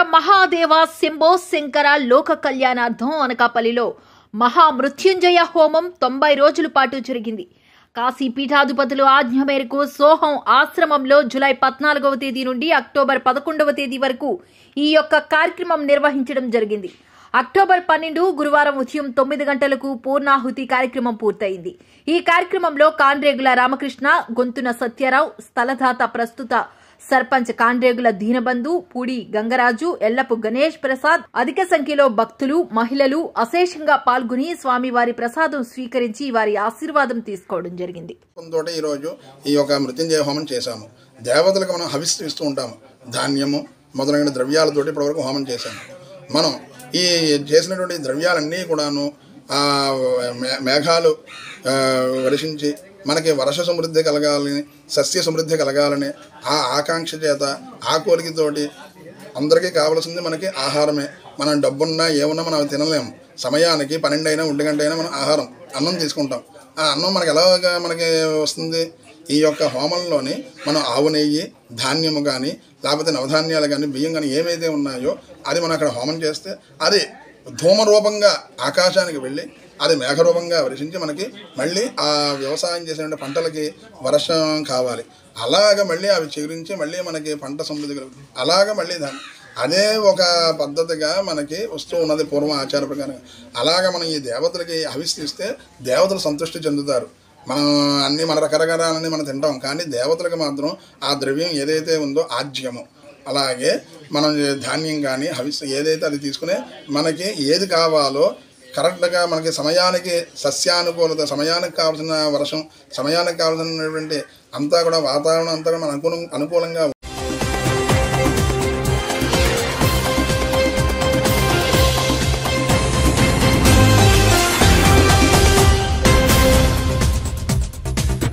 మహాదేవ శంభో శంకర లోక కళ్యాణార్థం అనకాపల్లిలో మహామృత్యుంజయ హోమం తొంభై రోజుల పాటు జరిగింది కాశీ పీఠాధిపతులు ఆజ్ఞ మేరకు సోహం ఆశ్రమంలో జులై పద్నాలుగవ తేదీ నుండి అక్టోబర్ పదకొండవ తేదీ వరకు ఈ యొక్క కార్యక్రమం నిర్వహించడం జరిగింది అక్టోబర్ పన్నెండు గురువారం ఉదయం తొమ్మిది గంటలకు పూర్ణాహుతి కార్యక్రమం పూర్తయింది ఈ కార్యక్రమంలో కాండ్రేగుల రామకృష్ణ గొంతున సత్యారావు స్థలదాత ప్రస్తుత సర్పంచ్ కాండ్రేగుల దీనబంధు పూడి గంగరాజు ఎల్లపు గణేష్ ప్రసాద్ అధిక సంఖ్యలో భక్తులు మహిళలు అశేషంగా పాల్గొని స్వామివారి ప్రసాదం స్వీకరించి వారి ఆశీర్వాదం తీసుకోవడం జరిగింది తోటి ఈరోజు ఈ యొక్క మృత్యుంజయ హోమం చేశాము దేవతలకు మనం హవిస్తూ ఇస్తూ ఉంటాము ధాన్యము మొదలైన ద్రవ్యాలతోటి ఇప్పటివరకు హోమం చేశాము మనం ఈ చేసినటువంటి ద్రవ్యాలన్నీ కూడాను ఆ మే- మేఘాలు ఆ, వర్షించి మనకి వర్ష సమృద్ధి కలగాలని సస్య సమృద్ధి కలగాలని ఆ ఆకాంక్ష చేత ఆ కోరికతోటి అందరికీ కావాల్సింది మనకి ఆహారమే మనం డబ్బున్నా ఏమున్నా మనం అవి తినలేము సమయానికి పన్నెండు అయినా ఒంటి గంట అయినా మనం ఆహారం అన్నం తీసుకుంటాం ఆ అన్నం మనకి ఎలాగా మనకి వస్తుంది ఈ యొక్క హోమంలోని మనం ఆవు నెయ్యి ధాన్యము కానీ లేకపోతే నవధాన్యాలు కానీ బియ్యం కానీ ఏవైతే ఉన్నాయో అది మనం అక్కడ హోమం చేస్తే అది ధూమ రూపంగా ఆకాశానికి వెళ్ళి అది మేఘరూపంగా వర్షించి మనకి మళ్ళీ ఆ వ్యవసాయం చేసిన పంటలకి వర్షం కావాలి అలాగ మళ్ళీ అవి చిగురించి మళ్ళీ మనకి పంట సమృద్ధి కలుగుతుంది అలాగ మళ్ళీ దాన్ని అదే ఒక పద్ధతిగా మనకి వస్తూ ఉన్నది పూర్వం ఆచార ప్రకారం అలాగ మనం ఈ దేవతలకి హవిస్తీస్తే దేవతలు సంతృష్టి చెందుతారు మనం అన్ని మన రకరకాలన్నీ మనం తింటాం కానీ దేవతలకు మాత్రం ఆ ద్రవ్యం ఏదైతే ఉందో ఆజ్యము అలాగే మనం ధాన్యం కానీ హవిస్ ఏదైతే అది తీసుకునే మనకి ఏది కావాలో కరెక్ట్గా మనకి సమయానికి సస్యానుకూలత సమయానికి కావాల్సిన వర్షం సమయానికి కావాల్సినటువంటి అంతా కూడా వాతావరణం అంతా కూడా మన అనుకూలం అనుకూలంగా